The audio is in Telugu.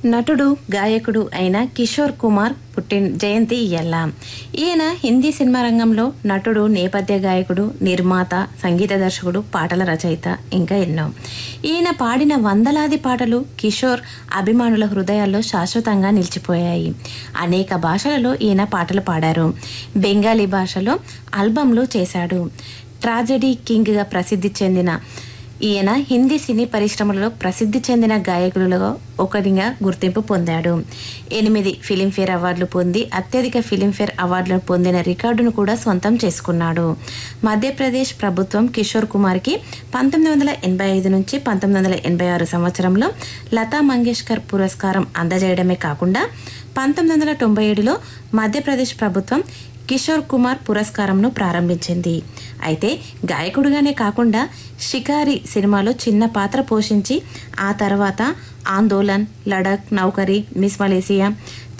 నటుడు గాయకుడు అయిన కిషోర్ కుమార్ పుట్టిన జయంతి ఇయ్యల్ల ఈయన హిందీ సినిమా రంగంలో నటుడు నేపథ్య గాయకుడు నిర్మాత సంగీత దర్శకుడు పాటల రచయిత ఇంకా ఎన్నో ఈయన పాడిన వందలాది పాటలు కిషోర్ అభిమానుల హృదయాల్లో శాశ్వతంగా నిలిచిపోయాయి అనేక భాషలలో ఈయన పాటలు పాడారు బెంగాలీ భాషలో ఆల్బంలు చేశాడు ట్రాజెడీ కింగ్గా ప్రసిద్ధి చెందిన ఈయన హిందీ సినీ పరిశ్రమలో ప్రసిద్ధి చెందిన గాయకులలో ఒకరిగా గుర్తింపు పొందాడు ఎనిమిది ఫిలింఫేర్ అవార్డులు పొంది అత్యధిక ఫిలింఫేర్ అవార్డులను పొందిన రికార్డును కూడా సొంతం చేసుకున్నాడు మధ్యప్రదేశ్ ప్రభుత్వం కిషోర్ కుమార్కి పంతొమ్మిది వందల ఎనభై ఐదు నుంచి పంతొమ్మిది వందల ఎనభై ఆరు సంవత్సరంలో లతా మంగేష్కర్ పురస్కారం అందజేయడమే కాకుండా పంతొమ్మిది వందల తొంభై ఏడులో మధ్యప్రదేశ్ ప్రభుత్వం కిషోర్ కుమార్ పురస్కారంను ప్రారంభించింది అయితే గాయకుడిగానే కాకుండా షికారి సినిమాలో చిన్న పాత్ర పోషించి ఆ తర్వాత ఆందోళన్ లడక్ నౌకరీ మిస్ మలేసియా